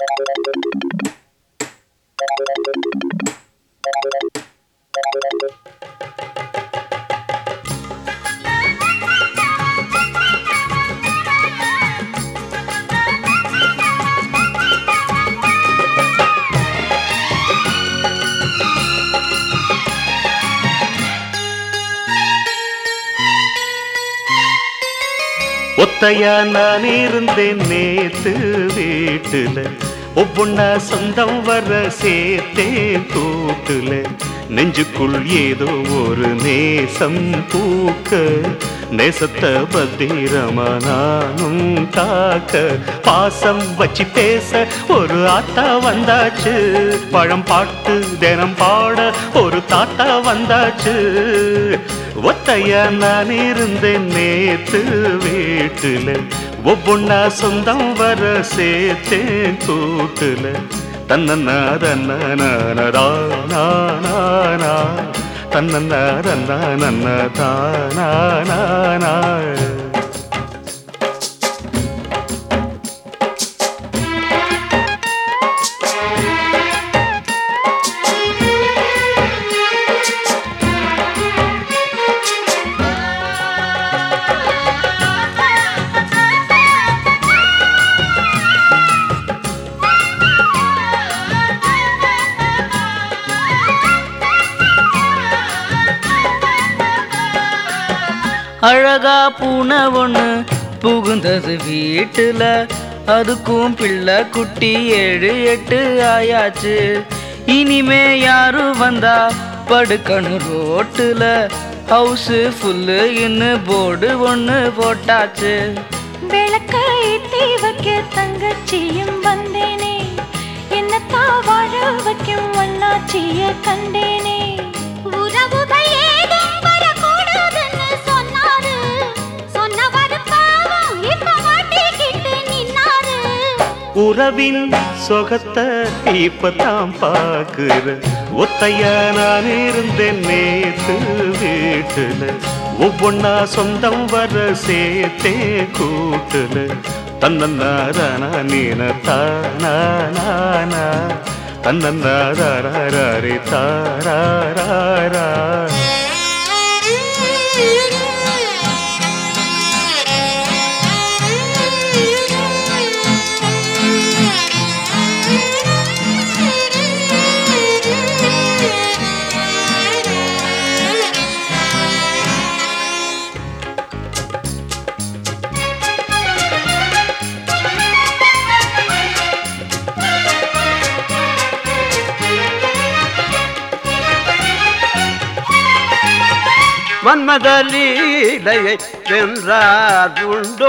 ஒத்தையா நான் இருந்தேன் நேத்து வீட்டுல ஒவ்வொன்னா சொந்தம் வர சேர்த்தேன் கூட்டுல நெஞ்சுக்குள் ஏதோ ஒரு நேசம் பூக்க நேசத்தை பத்திரமா நானும் காக்க பாசம் வச்சு பேச ஒரு ஆத்தா வந்தாச்சு பழம் பாட்டு தினம் பாட ஒரு தாத்தா வந்தாச்சு ஒத்தையா நான் இருந்தேன் நேத்து வீட்டுல ஒவ்வொன்னா சொந்தம் வர சேர்த்தேன் கூட்டுல தன்னன்னா தன்னனா தன்னன்னா தன்னா தானா அழகா பூனை ஒண்ணு புகுந்தது வீட்டுல அதுக்கும் பிள்ளை குட்டி ஏழு எட்டு ஆயாச்சு இனிமே யாரு வந்தா படுக்கணும் ரோட்டுல ஹவுஸ் ஃபுல்லு இன்னு போர்டு ஒண்ணு போட்டாச்சு விளக்க ஏத்தி வைக்க தங்கச்சியும் வந்தேனே என்னத்தா வாழ வைக்கும் வண்ணாச்சிய கண்டேனே உறவுகள் ஏதும் வரக்கூடாதுன்னு சொன்னாரு சொன்னவர் பாவம் இப்ப மாட்டிக்கிட்டு நின்னாரு உறவின் சொகத்தை இப்பதான் பாக்குற ஒத்தையா நான் இருந்தேன் நேத்து வீட்டுல ஒவ்வொன்னா சொந்தம் வர சேர்த்தே கூட்டுல தன்னன்னாரானா நீன தானா தன்னன்னாரே தாரா மன்மத லீலையை வென்றார் உண்டோ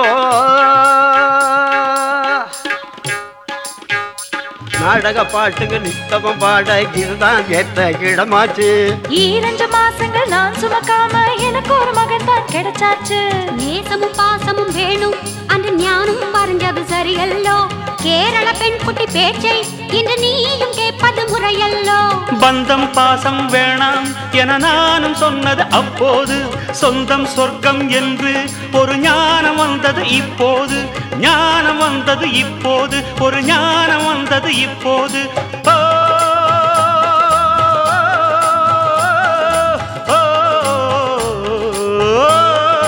நாடக பாட்டுக்கு நித்தமும் பாட இதுதான் ஏற்ற இடமாச்சு ஈரஞ்சு மாசங்கள் நான் சுமக்காம எனக்கு ஒரு மகன் தான் கிடைச்சாச்சு நேசமும் பாசமும் வேணும் அன்று ஞானம் வரைஞ்சது சரியல்லோ கேரள பெண் குட்டி பேச்சை இன்று நீயும் கேட்பது முறையல்லோ பந்தம் பாசம் வேணாம் என நானும் சொன்னது அப்போது சொந்தம் சொர்க்கம் என்று ஒரு ஞானம் வந்தது இப்போது ஞானம் வந்தது இப்போது ஒரு ஞானம் வந்தது இப்போது ஓ, ஓ, ஓ,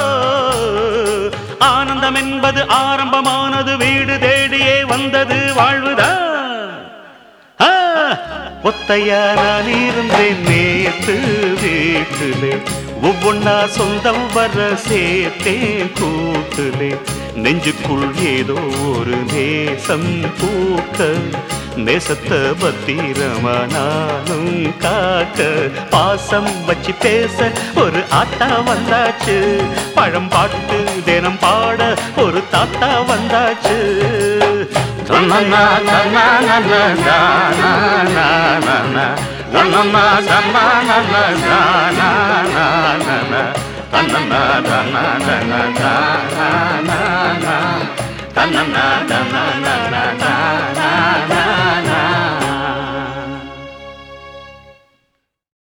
ஆனந்தம் என்பது ஆரம்பமானது வீடு தேடியே வந்தது வாழ்வுதான் ஆ, ஒத்தையா நான் இருந்தேன் நேத்து வீட்டுலே ஒவ்வொன்னா சொந்தம் வர சேர்த்தேன் கூட்டுலே நெஞ்சுக்குள் ஏதோ ஒரு நேசம் பூக்க நேசத்தை பத்திரமா நானும் காக்க பாசம் வச்சு பேச ஒரு ஆத்தா வந்தாச்சு பழம் பாட்டு தினம் பாட ஒரு தாத்தா வந்தாச்சு தன்னன்னா தன்னானன்னா தானானானா. தன்னன்னா தன்னானன்னா தானானானா. தன்னன்னா தன்னானன்னா தானானானா. தன்னன்னா தன்னானன்னா தானானா.